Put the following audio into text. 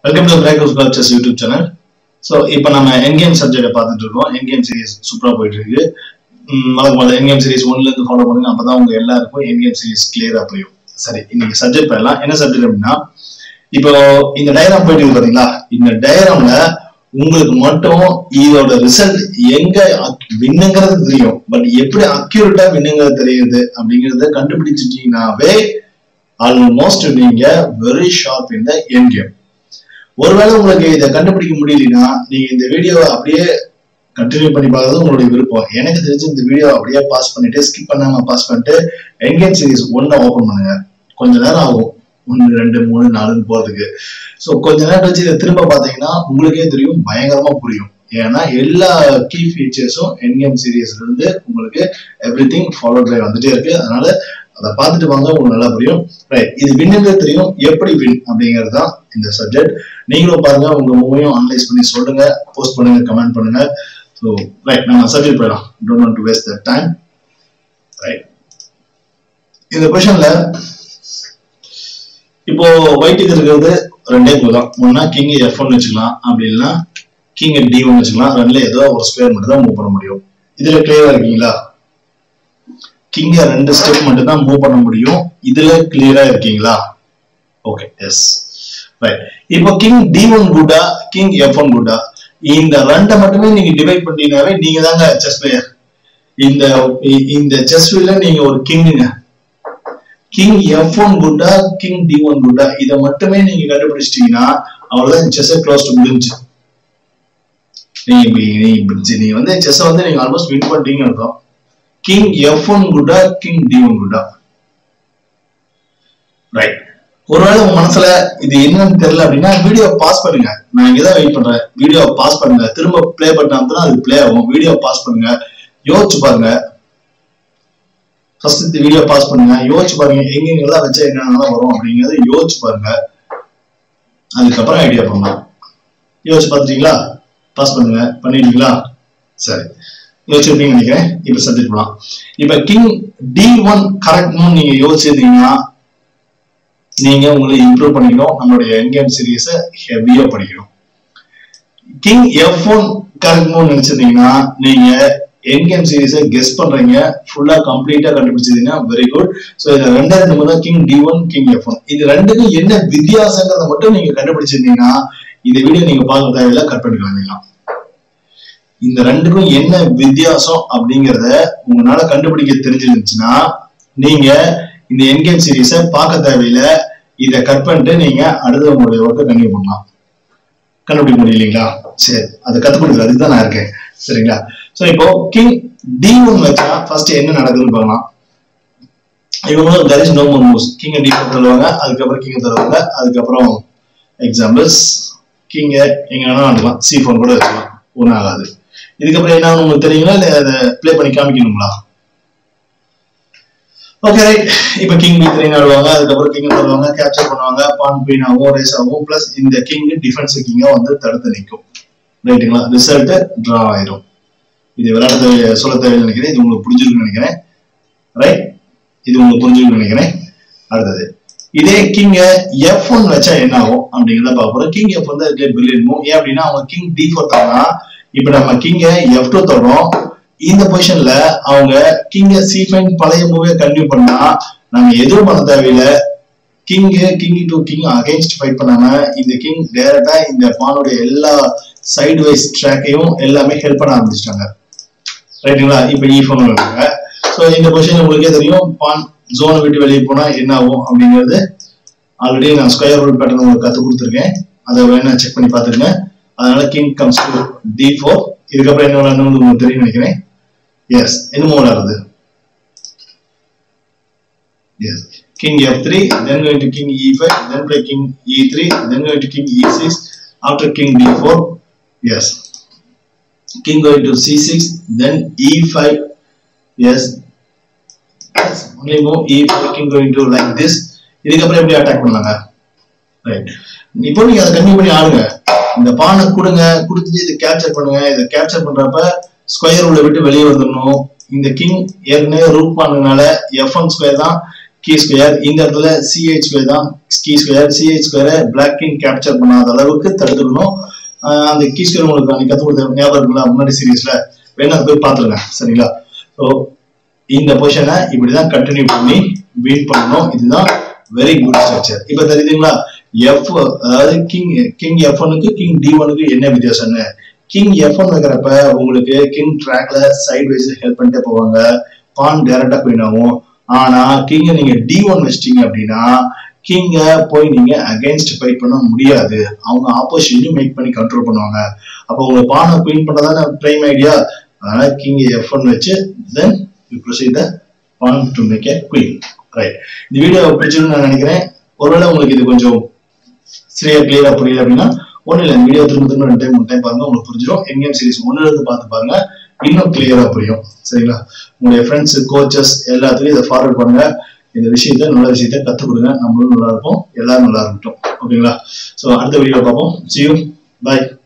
welcome to breakers club chess YouTube channel so இப்போ நம்ம என்கேம் சப்ஜெக்டை பார்த்துட்டு இருக்கோம் என்கேம் சீரிஸ் சூப்பராக போயிட்டு இருக்கு ம், வழக்கம் போல என்கேம் சீரிஸ் ஒன்லேருந்து ஃபாலோ பண்ணுங்க அப்போ தான் உங்க எல்லாருக்கும் என்கேம் சீரிஸ் கிளியராக புரியும் சரி இன்னைக்கு சப்ஜெக்ட் போயிடலாம் என்ன சப்ஜெக்ட் அப்படின்னா இப்போ இந்த டயராம் போயிட்டு இருக்கு பாத்தீங்களா இந்த டயராம்ல உங்களுக்கு மட்டும் இதோட ரிசல்ட் எங்க வின்னுங்கிறது தெரியும் பட் எப்படி அக்யூரேட்டா வின்னுங்கிறது தெரியுது அப்படிங்கறத கண்டுபிடிச்சிட்டீங்கன்னாவே ஆல்மோஸ்ட் நீங்க very sharp in the end game ஒருவேளை உங்களுக்கு இதை கண்டுபிடிக்க முடியலனா நீங்க இந்த வீடியோவை அப்படியே கண்டினியூ பண்ணி பார்க்கறது உங்களுடைய விருப்பம் எனக்கு தெரிஞ்சு இந்த வீடியோ அப்படியே பாஸ் பண்ணிட்டு ஸ்கிப் பண்ணாம பாஸ் பண்ணிட்டு என்கேம் சீரிஸ் ஒன்ன ஓபன் பண்ணுங்க கொஞ்ச நேரம் ஆகும் ஒன்று ரெண்டு மூணு நாலுன்னு போறதுக்கு ஸோ கொஞ்ச நேரம் கழிச்சு இதை திரும்ப பார்த்தீங்கன்னா உங்களுக்கே தெரியும் பயங்கரமா புரியும் ஏன்னா எல்லா கீ ஃபீச்சர்ஸும் என்கேம் சீரியஸ்ல இருந்து உங்களுக்கு எவ்ரி திங் ஃபாலோ ட்ரைவ் வந்துட்டே இருக்கு அதனால அதை பார்த்துட்டு வாங்க உங்களுக்கு நல்லா புரியும் ரைட் இது வின்னுங்க தெரியும் எப்படி வின் அப்படிங்கிறது தான் இந்த சப்ஜெக்ட் நீங்களும் பாருங்க உங்க மூவையும் அனலைஸ் பண்ணி சொல்லுங்க போஸ்ட் பண்ணுங்க கமெண்ட் பண்ணுங்க ஸோ ரைட் நம்ம சப்ஜெக்ட் போயிடலாம் don't want to waste the time right இந்த கொஷன்ல இப்போ ஒயிட்டுக்கு இருக்கிறது ரெண்டே குழு தான் ஒன்னா கிங் எஃப் ஒன் வச்சுக்கலாம் அப்படி இல்லைன்னா கிங் டி ஒன் வச்சுக்கலாம் ரெண்டுல ஏதோ ஒரு ஸ்கொயர் மட்டும் தான் மூவ் பண்ண முடியும் இதுல கிளியரா இருக்கீங்களா கிங்க ரெண்டு ஸ்டெப் மட்டும் தான் மூவ் பண்ண முடியும் இதுல கிளியரா இருக்கீங்களா ஓகே எஸ் ரைட் இப்போ கிங் டி ஒன் குட்டா கிங் எஃப் ஒன் குட்டா இந்த ரெண்டை மட்டுமே நீங்க டிவைட் பண்ணீங்கன்னாவே நீங்க தாங்க செஸ் பிளேயர் இந்த இ- இந்த செஸ் வீல்ல நீங்க ஒரு கிங்குங்க கிங் எஃப் ஒன் குட்டா கிங் டி ஒன் குட்டா இதை மட்டுமே நீங்க கண்டுபிடிச்சிட்டீங்கன்னா அவ்வளவுதான் செஸ் க்ளோஸ் டு முடிஞ்சு நீங்க இப்ப- நீ இப்ப- நீங்க வந்து செஸ் வந்து நீங்க ஆல்மோஸ்ட் வின் பண்ணிட்டீங்கன்னு அர்த்தம் கிங் எஃப் ஒன் குட்டா கிங் டி ஒன் குட்டா ரைட் ஒருவேளை உங்க மனசுல இது என்னன்னு தெரியல அப்படின்னா வீடியோ பாஸ் பண்ணுங்க நான் இங்கதான் வெயிட் பண்றேன் வீடியோ பாஸ் பண்ணுங்க திரும்ப ப்ளே பட்டன் அமுத்தினா அது ப்ளே ஆகும் வீடியோ பாஸ் பண்ணுங்க யோசிச்சு பாருங்க ஃபர்ஸ்ட் இந்த வீடியோ பாஸ் பண்ணுங்க யோசிச்சு பாருங்க எங்கெங்கெல்லாம் வச்சா என்னென்னலாம் வரும் அப்படிங்கறத யோசிச்சு பாருங்க அதுக்கப்புறம் ஐடியா பண்ணலாம் யோசிச்சு பார்த்துட்டீங்களா பாஸ் பண்ணுங்க பண்ணிட்டீங்களா சரி யோசிச்சிருப்பீங்கன்னு நினைக்கிறேன் இப்ப சப்ஜெக்ட் போலாம் இப்ப கிங் டி ஒன் கரெக்ட்னு நீங்க யோசிச்சிருந்தீங்கன்னா நீங்க உங்களை இம்ப்ரூவ் பண்ணிக்கணும் நம்மளுடைய என்கேம் சீரியஸை ஹெவியா படிக்கணும் கிங் எஃப் ஒன் கரெக்ட்னு நினைச்சிருந்தீங்கன்னா நீங்க என்கேம் சீரிஸை கெஸ் பண்றீங்க ஃபுல்லா கம்ப்ளீட்டா கண்டுபிடிச்சதுன்னா வெரி குட் ஸோ இதுல ரெண்டாயிரத்தி மூணு king d one king F one இது ரெண்டுக்கும் என்ன வித்தியாசங்கிறத மட்டும் நீங்க கண்டுபிடிச்சிருந்தீங்கன்னா இந்த வீடியோ நீங்க பார்க்க தேவையில்ல கட் பண்ணி காமிக்கலாம் இந்த ரெண்டுக்கும் என்ன வித்தியாசம் அப்படிங்கறத உங்களால கண்டுபிடிக்க தெரிஞ்சிருந்துச்சுன்னா நீங்க இந்த என்கேம் சீரிஸை பார்க்க தேவையில்ல இதை கட் பண்ணிட்டு நீங்க அடுத்த உங்களுடைய ஒர்க்கை கண்டினியூ பண்ணலாம் கண்டுபிடிக்க முடியலைங்களா சரி அதை கத்துக் கொடுக்குறது அதுக்கு தான் நான் இருக்கேன் சரிங்களா சோ இப்போ கிங் டி ஒன் வச்சா ஃபர்ஸ்ட் என்ன நடக்குதுன்னு பார்க்கலாம் இவங்க there is no more moves king d four தருவாங்க அதுக்கப்புறம் கிங் தருவாங்க அதுக்கப்புறம் எக்ஸாம்பிள்ஸ் கிங்க எங்க வேணா ஆடலாம் சி ஃபோன் கூட வச்சுக்கலாம் ஒன்றும் ஆகாது இதுக்கப்புறம் என்ன ஆகும் உங்களுக்கு தெரியுங்களா இல்லை அதை ப்ளே பண்ணி காமிக்கணுங்களா ஓகே ரைட் இப்போ கிங் பி த்ரீ ஆடுவாங்க அதுக்கப்புறம் கிங் தருவாங்க கேப்சர் பண்ணுவாங்க பான் குயின் ஆகும் ரேஸ் ஆகும் பிளஸ் இந்த கிங் டிஃபென்ஸ் கிங்கா வந்து தடுத்து நிற்கும் ரைட்டுங்களா ரிசல்ட் டிரா ஆயிரும் இது விளையாட தேவை சொல்ல தேவையில்லை நினைக்கிறேன் இது உங்களுக்கு புரிஞ்சிருக்குன்னு நினைக்கிறேன் ரைட் இது உங்களுக்கு புரிஞ்சிருக்குன்னு நினைக்கிறேன் அடுத்தது இதே கிங்க எஃப் ஒன் வச்சா என்ன ஆகும் அப்படிங்கிறத பார்க்க போறோம் கிங் எஃப் வந்து அதுக்கு பிரில்லியன் மூவ் ஏன் அப்படின்னா அவங்க கிங் டி ஃபோர் தரனா இப்ப நம்ம கிங்க எஃப் டூ தரோம் இந்த பொசிஷன்ல அவங்க கிங்க சி ஃபைன் பழைய மூவே கண்டினியூ பண்ணா நம்ம எதுவும் பண்ண தேவையில்ல king king to king against fight பண்ணாம இந்த கிங் டைரக்டா இந்த பானுடைய எல்லா சைடு வைஸ் ட்ராக்கையும் எல்லாமே ஹெல்ப் பண்ண ஆரம்பிச்சிட்டாங்க ரைட்டுங்களா இப்போ இ ஃபோன் இருக்காங்க ஸோ இந்த பொசிஷன் உங்களுக்கே தெரியும் பான் ஜோனை விட்டு வெளியே போனா என்ன ஆகும் அப்படிங்கிறது ஆல்ரெடி நான் ஸ்கொயர் ரூல் பேட்டர்ன் உங்களுக்கு கற்றுக் கொடுத்துருக்கேன் அதை வேணா செக் பண்ணி பார்த்துருங்க அதனால king comes to d four இதுக்கப்புறம் என்ன விளையாடணும்னு உங்களுக்கு தெரியும் நினைக்கிறேன் எஸ் என்னமோ விளையாடுறது yes king f3 then going to king e5 then play king e3 then going to king e6 after king d4 yes king going to c6 then e5 yes yes only move e5 king going to like this இதுக்கப்புறம் எப்படி attack பண்ணலாங்க right இப்போ நீங்க அதை continue பண்ணி ஆடுங்க இந்த பானை கொடுங்க கொடுத்துட்டு இதை கேப்சர் பண்ணுங்க இதை கேப்சர் பண்றப்ப ஸ்கொயர் உள்ள விட்டு வெளியே வந்துடணும் இந்த கிங் ஏற்கனவே ரூட் பண்ணனால எஃப் ஒன் ஸ்கொயர் தான் கீ ஸ்கொயர் இந்த இடத்துல சிஹெச் ஸ்கொயர் தான் கீ ஸ்கொயர் சிஹெச் ஸ்கொயரை பிளாக் கிங் கேப்சர் பண்ணாத அளவுக்கு தடுத்துக்கணும் ஆஹ் அந்த கீ ஸ்கொயர் உங்களுக்கு அன்னைக்கு கற்றுக் கொடுத்த ஞாபகம் இருக்குல்ல முன்னாடி சீரீஸ்ல வேணா அதை போய் பார்த்துருங்க சரிங்களா ஸோ இந்த பொசிஷனை இப்படிதான் கண்டினியூ பண்ணி வின் பண்ணணும் இதுதான் வெரி குட் ஸ்ட்ரக்சர் இப்போ தெரியுதுங்களா எஃப் அதாவது கிங் கிங் எஃப் ஒனுக்கு கிங் டி ஒனுக்கு என்ன வித்தியாசம்னு கிங் எஃப் ஒன் வைக்கிறப்ப உங்களுக்கு கிங் ட்ராக்ல சைட் வைஸ் ஹெல்ப் பண்ணிட்டே போவாங்க பான் டேரக்டா போயின் ஆகும் ஆனா கிங்க நீங்க டி ஒன் வச்சிட்டீங்க அப்படின்னா கிங்க போய் நீங்க அகைன்ஸ்ட் ஃபைட் பண்ண முடியாது அவங்க ஆப்போசிஷனையும் மேக் பண்ணி கண்ட்ரோல் பண்ணுவாங்க அப்போ உங்களுக்கு பானை குயின் பண்ணதானே பிரைம் ஐடியா அதனால கிங் எஃப் ஒன் வச்சு then you proceed the pawn to make a queen right இந்த வீடியோ பிடிச்சிருக்குன்னு நான் நினைக்கிறேன் ஒருவேளை உங்களுக்கு இது கொஞ்சம் சரியா கிளியரா புரியல அப்படின்னா ஒன்றும் இல்லை வீடியோ திரும்ப திரும்ப ரெண்டு டைம் மூணு டைம் பாருங்க உங்களுக்கு புரிஞ்சிடும் எங்கேயும் சீரிஸ் ஒன்றுல இருந்து பார்த்து பாருங்க இன்னும் கிளியரா புரியும் சரிங்களா உங்களுடைய ஃப்ரெண்ட்ஸ் கோச்சஸ் எல்லாத்துக்கும் இதை ஃபார்வர்ட் பண்ணுங்க இந்த விஷயத்த நல்ல விஷயத்த கற்றுக் கொடுங்க நம்மளும் நல்லா இருப்போம் எல்லாரும் நல்லா இருக்கட்டும் ஓகேங்களா ஸோ அடுத்த வீடியோ பார்ப்போம் see you bye